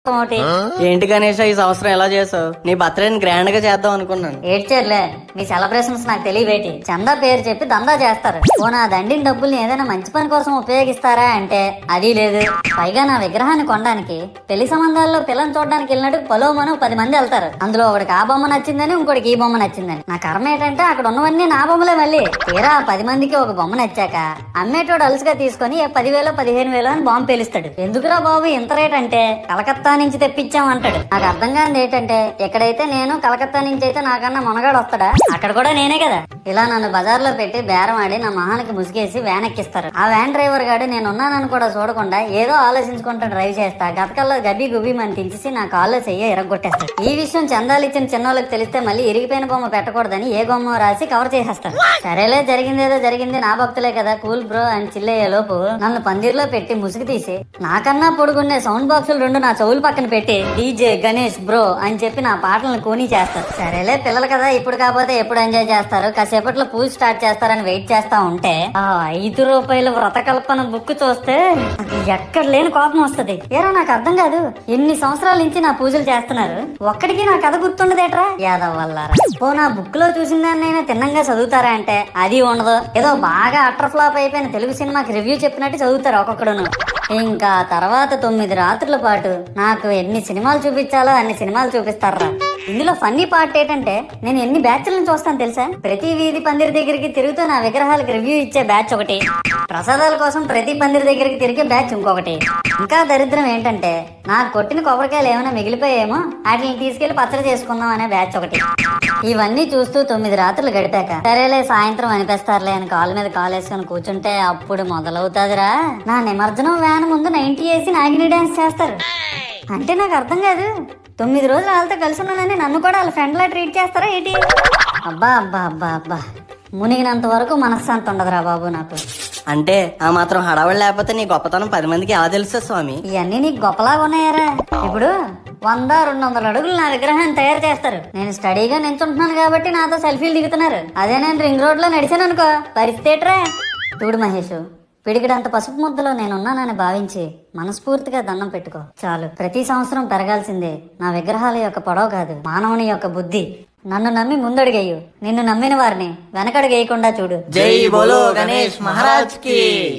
ఒకటి ఏంటి గణేష్ ఈ సంవత్సరం ఎలా చేసావు నీ బర్త్డేని గ్రాండ్ గా చేద్దాం అనుకున్నాను ఏడ్చేర్లే మీ సెలబ్రేషన్స్ నాకు తెలియవేటి చందా పేరు చెప్పి దందా చేస్తారు ఓ నా దండిన డబ్బుల్ని ఏదైనా మంచి పని కోసం ఉపయోగిస్తారా అంటే అది లేదు పైగా నా విగ్రహాన్ని కొనడానికి పెళ్లి సంబంధాల్లో పిల్లని చూడడానికి వెళ్ళినట్టు పొలోమను పది మంది వెళ్తారు అందులో ఒకడికి ఆ బొమ్మ నచ్చిందని ఇంకోటికి ఈ బొమ్మ నచ్చిందని నా కర్మ ఏంటంటే అక్కడ ఉన్నవన్నీ నా బొమ్మలే మళ్ళీ తీరా ఆ పది మందికి ఒక బొమ్మ నచ్చాక అమ్మేటోడు అలుసుగా తీసుకొని ఏ పదివేలు పదిహేను వేలు అని బాంబు పేలుస్తాడు ఎందుకురా బాబు ఇంత రేట్ అంటే కలకత్తా నుంచి తెప్పించాం అంటాడు నాకు అర్థం కానిది ఏంటంటే ఎక్కడైతే నేను కలకత్తా నుంచి అయితే నాకన్నా మునగాడు వస్తాడా అక్కడ కూడా నేనే కదా ఇలా నన్ను బజార్లో పెట్టి బేరం ఆడి నా మొహానికి ముసుగేసి వ్యాన్ ఎక్కిస్తారు ఆ వ్యాన్ డ్రైవర్ గాడు నేను ఉన్నానని కూడా చూడకుండా ఏదో ఆలోచించుకుంటూ డ్రైవ్ చేస్తా గతకల్లో గబ్బి గుబ్బి మన తించేసి నా కాల్లో చెయ్యి ఎరగొట్టేస్తాడు ఈ విషయం చందాలు ఇచ్చిన చిన్నోళ్ళకి తెలిస్తే మళ్ళీ ఇరిగిపోయిన బొమ్మ పెట్టకూడదని ఏ బొమ్మ రాసి కవర్ చేసేస్తాడు సరేలే జరిగిందేదో జరిగింది నా భక్తులే కదా కూల్ బ్రో అని చిల్లయ్యే లోపు నన్ను పందిర్లో పెట్టి ముసుగు తీసి నాకన్నా పొడుగుండే సౌండ్ బాక్సులు రెండు నా చెవులు పక్కన పెట్టి డీజే గణేష్ బ్రో అని చెప్పి నా పాటలను కూని చేస్తారు సరేలే పిల్లలు కదా ఇప్పుడు కాకపోతే ఎప్పుడు ఎంజాయ్ చేస్తారు కాసేపట్లో పూజ స్టార్ట్ చేస్తారని వెయిట్ చేస్తా ఉంటే ఆ ఐదు రూపాయల వ్రతకల్పన బుక్ చూస్తే నాకు ఎక్కడ లేని కోపం వస్తది ఏరా నాకు అర్థం కాదు ఎన్ని సంవత్సరాల నుంచి నా పూజలు చేస్తున్నారు ఒక్కడికి నా కథ గుర్తుండదేట్రా యాదవ్ వల్ల ఓ నా బుక్ లో చూసిన దాన్నైనా తిన్నంగా చదువుతారా అంటే అది ఉండదు ఏదో బాగా అటర్ ఫ్లాప్ అయిపోయిన తెలుగు సినిమాకి రివ్యూ చెప్పినట్టు చదువుతారు ఒక్కొక్కడును ఇంకా తర్వాత తొమ్మిది రాత్రుల పాటు నాకు ఎన్ని సినిమాలు చూపించాలో అన్ని సినిమాలు చూపిస్తారా ఇందులో ఫన్నీ పార్ట్ ఏంటంటే నేను ఎన్ని బ్యాచ్లను చూస్తాను తెలుసా ప్రతి వీధి పందిరి దగ్గరికి తిరుగుతూ నా విగ్రహాలకు రివ్యూ ఇచ్చే బ్యాచ్ ఒకటి ప్రసాదాల కోసం ప్రతి పందిరి దగ్గరికి తిరిగే బ్యాచ్ ఇంకొకటి ఇంకా దరిద్రం ఏంటంటే నాకు కొట్టిన కొబ్బరికాయలు ఏమైనా మిగిలిపోయేమో వాటిని తీసుకెళ్లి పచ్చడి చేసుకుందాం అనే బ్యాచ్ ఒకటి ఇవన్నీ చూస్తూ తొమ్మిది రాత్రులు గడిపాక సరేలే సాయంత్రం అనిపిస్తారులే అని కాలు మీద కాలు వేసుకొని కూర్చుంటే అప్పుడు మొదలవుతాదిరా నా నిమజ్జనం వ్యాన్ ముందు నైన్టీ వేసి నాగిని డాన్స్ చేస్తారు అంటే నాకు అర్థం కాదు తొమ్మిది రోజులు వాళ్ళతో కలిసి ఉన్నానని నన్ను కూడా వాళ్ళ ఫ్రెండ్ లా ట్రీట్ చేస్తారా ఏంటి అబ్బా అబ్బా అబ్బా అబ్బా మునిగినంత వరకు మనశ్శాంతి ఉండదురా బాబు నాకు అంటే ఆ మాత్రం హడావడి లేకపోతే నీ గొప్పతనం పది మందికి ఎలా తెలుస్తుంది స్వామి ఇవన్నీ నీకు గొప్పలాగా ఉన్నాయారా ఇప్పుడు వంద రెండు వందల అడుగులు నా విగ్రహాన్ని తయారు చేస్తారు నేను స్టడీగా నించుంటున్నాను కాబట్టి నాతో సెల్ఫీలు దిగుతున్నారు అదే నేను రింగ్ రోడ్ లో నడిచాను అనుకో పరిస్థితి ఏట్రా చూడు మహేష్ పిడికిడంత పసుపు ముద్దలో నేనున్నానని భావించి మనస్ఫూర్తిగా దండం పెట్టుకో చాలు ప్రతి సంవత్సరం పెరగాల్సిందే నా విగ్రహాల యొక్క పొడవు కాదు మానవుని యొక్క బుద్ధి నన్ను నమ్మి ముందడుగేయు నిన్ను నమ్మిన వారిని వెనకడుగేయకుండా చూడు జై బోలో గణేష్ మహారాజ్ కి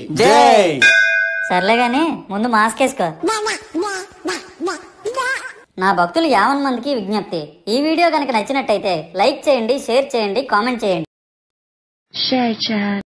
జై సర్లే గాని ముందు మాస్క్ వేసుకో నా భక్తులు యావన్ మందికి విజ్ఞప్తి ఈ వీడియో కనుక నచ్చినట్టయితే లైక్ చేయండి షేర్ చేయండి కామెంట్ చేయండి Share chat.